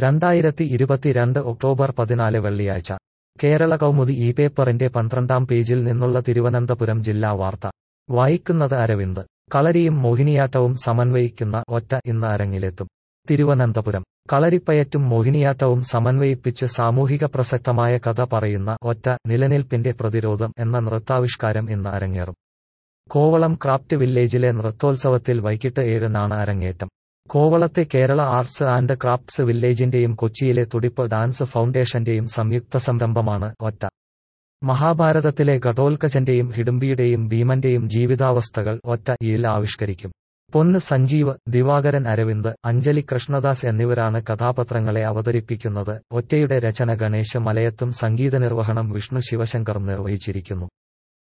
രണ്ടായിരത്തി ഇരുപത്തിരണ്ട് ഒക്ടോബർ പതിനാല് വെള്ളിയാഴ്ച കേരള കൗമുദി ഈ പേപ്പറിന്റെ പന്ത്രണ്ടാം പേജിൽ നിന്നുള്ള തിരുവനന്തപുരം ജില്ലാ വാർത്ത വായിക്കുന്നത് അരവിന്ദ് കളരിയും മോഹിനിയാട്ടവും സമന്വയിക്കുന്ന ഒറ്റ ഇന്ന് അരങ്ങിലെത്തും തിരുവനന്തപുരം കളരിപ്പയറ്റും മോഹിനിയാട്ടവും സമന്വയിപ്പിച്ച് സാമൂഹിക പ്രസക്തമായ കഥ പറയുന്ന ഒറ്റ നിലനിൽപ്പിന്റെ പ്രതിരോധം എന്ന നൃത്താവിഷ്കാരം ഇന്ന് അരങ്ങേറും കോവളം ക്രാഫ്റ്റ് വില്ലേജിലെ നൃത്തോത്സവത്തിൽ വൈകിട്ട് ഏഴിനാണ് അരങ്ങേറ്റം കോവളത്തെ കേരള ആർട്സ് ആൻഡ് ക്രാഫ്റ്റ്സ് വില്ലേജിന്റെയും കൊച്ചിയിലെ തുടിപ്പ് ഡാൻസ് ഫൗണ്ടേഷന്റെയും സംയുക്ത സംരംഭമാണ് ഒറ്റ മഹാഭാരതത്തിലെ ഘടോൽക്കചന്റെയും ഹിഡുംബിയുടെയും ഭീമന്റെയും ജീവിതാവസ്ഥകൾ ഒറ്റയിൽ ആവിഷ്കരിക്കും പൊന്ന് സഞ്ജീവ് ദിവാകരൻ അരവിന്ദ് അഞ്ജലി കൃഷ്ണദാസ് എന്നിവരാണ് കഥാപാത്രങ്ങളെ അവതരിപ്പിക്കുന്നത് ഒറ്റയുടെ രചന ഗണേശ് മലയത്തും സംഗീത നിർവഹണം വിഷ്ണു ശിവശങ്കറും നിർവഹിച്ചിരിക്കുന്നു